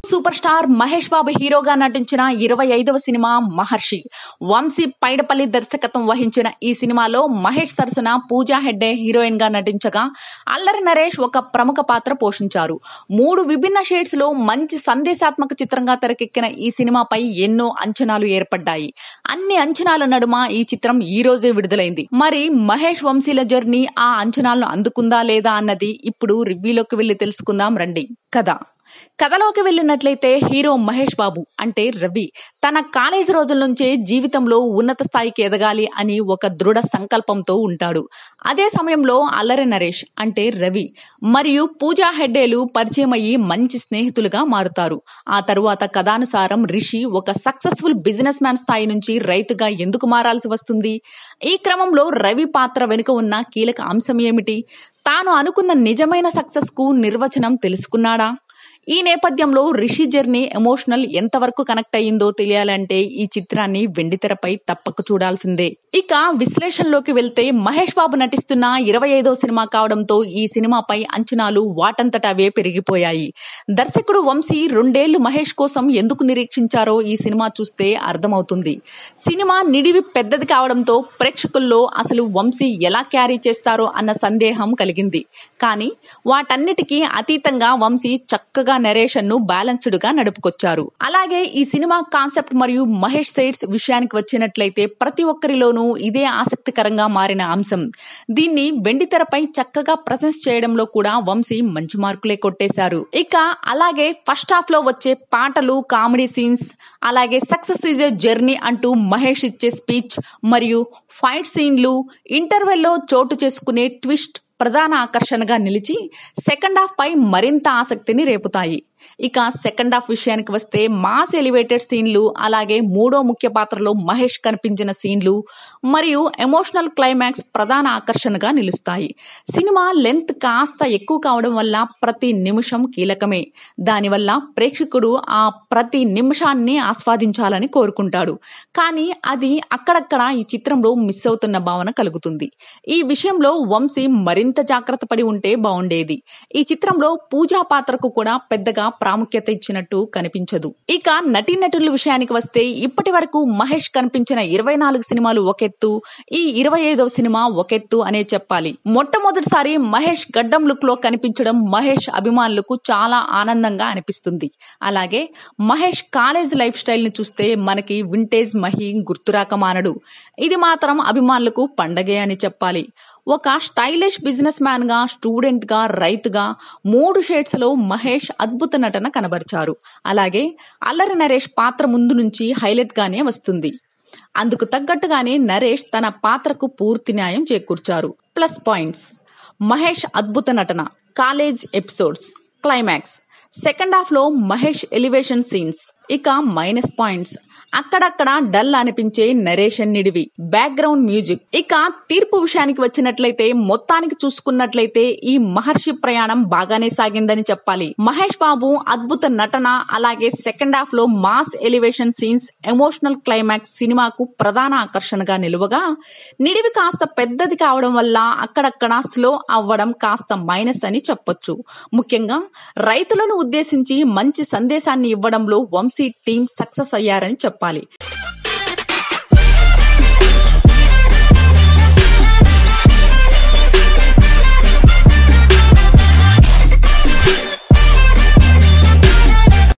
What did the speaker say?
super star Mahesh బాబు హీరోగా నటించిన ఇరవై ఐదవ సినిమా మహర్షి వంశీ పైడపల్లి దర్శకత్వం వహించిన ఈ సినిమాలో మహేష్ సరసన పూజా హెగ్డే హీరోయిన్ గా నటించగా అల్లరి నరేష్ ఒక ప్రముఖ పాత్ర పోషించారు మూడు విభిన్న షేడ్స్ లో మంచి సందేశాత్మక చిత్రంగా తెరకెక్కిన ఈ సినిమాపై ఎన్నో అంచనాలు ఏర్పడ్డాయి అన్ని అంచనాల నడుమ ఈ చిత్రం ఈ రోజే విడుదలైంది మరి మహేష్ వంశీల జర్నీ ఆ అంచనాలను అందుకుందా లేదా అన్నది ఇప్పుడు రివ్యూలోకి వెళ్లి తెలుసుకుందాం రండి కథ కథలోకి వెళ్ళినట్లయితే హీరో మహేష్ బాబు అంటే రవి తన కాలేజ్ రోజుల నుంచే జీవితంలో ఉన్నత స్థాయికి ఎదగాలి అని ఒక దృఢ సంకల్పంతో ఉంటాడు అదే సమయంలో అల్లరి నరేష్ అంటే రవి మరియు పూజా హెడ్డేలు పరిచయం అయ్యి మంచి స్నేహితులుగా మారుతారు ఆ తరువాత కథానుసారం రిషి ఒక సక్సెస్ఫుల్ బిజినెస్ మ్యాన్ స్థాయి నుంచి రైతుగా ఎందుకు మారాల్సి వస్తుంది ఈ క్రమంలో రవి పాత్ర వెనుక ఉన్న కీలక అంశం ఏమిటి తాను అనుకున్న నిజమైన సక్సెస్ కు నిర్వచనం తెలుసుకున్నాడా ఈ నేపథ్యంలో రిషి జర్నీ ఎమోషనల్ ఎంతవరకు కనెక్ట్ అయ్యిందో తెలియాలంటే ఈ చిత్రాన్ని వెండితెరపై తప్పక చూడాల్సిందే ఇక విశ్లేషణలోకి వెళ్తే మహేష్ బాబు నటిస్తున్న ఇరవై ఐదో సినిమా కావడంతో ఈ సినిమాపై అంచనాలు వాటంతట అవే పెరిగిపోయాయి దర్శకుడు వంశీ రెండేళ్లు మహేష్ కోసం ఎందుకు నిరీక్షించారో ఈ సినిమా చూస్తే అర్థమవుతుంది సినిమా నిడివి పెద్దది కావడంతో ప్రేక్షకుల్లో అసలు వంశీ ఎలా క్యారీ చేస్తారో అన్న సందేహం కలిగింది కానీ వాటన్నిటికీ అతీతంగా వంశీ చక్కగా నెరేషన్ ను బ్యాలెన్స్డ్ గా నడుపుకొచ్చారు అలాగే ఈ సినిమా కాన్సెప్ట్ మరియు మహేష్ సైడ్స్ విషయానికి వచ్చినట్లయితే ప్రతి ఒక్కరిలోనూ ఇదే ఆసక్తికరంగా మారిన అంశం దీన్ని వెండితెరపై చక్కగా ప్రజెన్స్ చేయడంలో కూడా వంశీ మంచి మార్కులే కొట్టేశారు ఇక అలాగే ఫస్ట్ హాఫ్ లో వచ్చే పాటలు కామెడీ సీన్స్ అలాగే సక్సెస్ ఈజ్ ఏ జర్నీ అంటూ మహేష్ ఇచ్చే స్పీచ్ మరియు ఫైట్ సీన్లు ఇంటర్వెల్లో చోటు చేసుకునే ట్విస్ట్ ప్రధాన ఆకర్షణగా నిలిచి సెకండ్ హాఫ్ పై మరింత ఆసక్తిని రేపుతాయి ఇక సెకండ్ హాఫ్ విషయానికి వస్తే మాస్ ఎలివేటెడ్ సీన్లు అలాగే మూడో ముఖ్య పాత్రలో మహేష్ కనిపించిన సీన్లు మరియు ఎమోషనల్ క్లైమాక్స్ ప్రధాన ఆకర్షణగా నిలుస్తాయి సినిమా లెంత్ కాస్త ఎక్కువ కావడం వల్ల ప్రతి నిమిషం కీలకమే దానివల్ల ప్రేక్షకుడు ఆ ప్రతి నిమిషాన్ని ఆస్వాదించాలని కోరుకుంటాడు కానీ అది అక్కడక్కడ ఈ చిత్రంలో మిస్ అవుతున్న భావన కలుగుతుంది ఈ విషయంలో వంశీ మరింత జాగ్రత్త పడి ఉంటే బాగుండేది ఈ చిత్రంలో పూజా పాత్రకు కూడా పెద్దగా ప్రాముఖ్యత ఇచ్చినట్టు కనిపించదు ఇక నటీనటుల విషయానికి వస్తే ఇప్పటి వరకు మహేష్ కనిపించిన ఇరవై నాలుగు సినిమాలు ఒకెత్తు ఈ ఇరవై ఐదవ సినిమా ఒకెత్తు అనే చెప్పాలి మొట్టమొదటిసారి మహేష్ గడ్డం లుక్ లో కనిపించడం మహేష్ అభిమానులకు చాలా ఆనందంగా అనిపిస్తుంది అలాగే మహేష్ కాలేజ్ లైఫ్ స్టైల్ ని చూస్తే మనకి వింటేజ్ మహి గుర్తురాక మానడు ఇది మాత్రం అభిమానులకు పండగే అని చెప్పాలి ఒక స్టైలిష్ బిజినెస్ మ్యాన్ గా స్టూడెంట్ గా రైతుగా మూడు షేడ్స్ లో మహేష్ అద్భుత నటన కనబరిచారు అలాగే అల్లరి నరేష్ పాత్ర ముందు నుంచి హైలైట్ గానే వస్తుంది అందుకు తగ్గట్టుగానే నరేష్ తన పాత్రకు పూర్తి న్యాయం చేకూర్చారు ప్లస్ పాయింట్స్ మహేష్ అద్భుత నటన college episodes climax second half లో మహేష్ ఎలివేషన్ సీన్స్ ఇక మైనస్ పాయింట్స్ అక్కడక్కడ డల్ అనిపించే నరేషన్ నిడివి బ్యాక్గ్రౌండ్ మ్యూజిక్ ఇక తీర్పు విషయానికి వచ్చినట్లయితే మొత్తానికి చూసుకున్నట్లయితే ఈ మహర్షి ప్రయాణం బాగానే సాగిందని చెప్పాలి మహేష్ బాబు అద్భుత నటన అలాగే సెకండ్ హాఫ్ లో mass elevation scenes emotional climax సినిమాకు ప్రధాన ఆకర్షణగా నిలువగా నిడివి కాస్త పెద్దది కావడం వల్ల అక్కడక్కడ స్లో అవ్వడం కాస్త మైనస్ అని చెప్పొచ్చు ముఖ్యంగా రైతులను ఉద్దేశించి మంచి సందేశాన్ని ఇవ్వడంలో వంశీ టీం సక్సెస్ అయ్యారని చెప్పాలి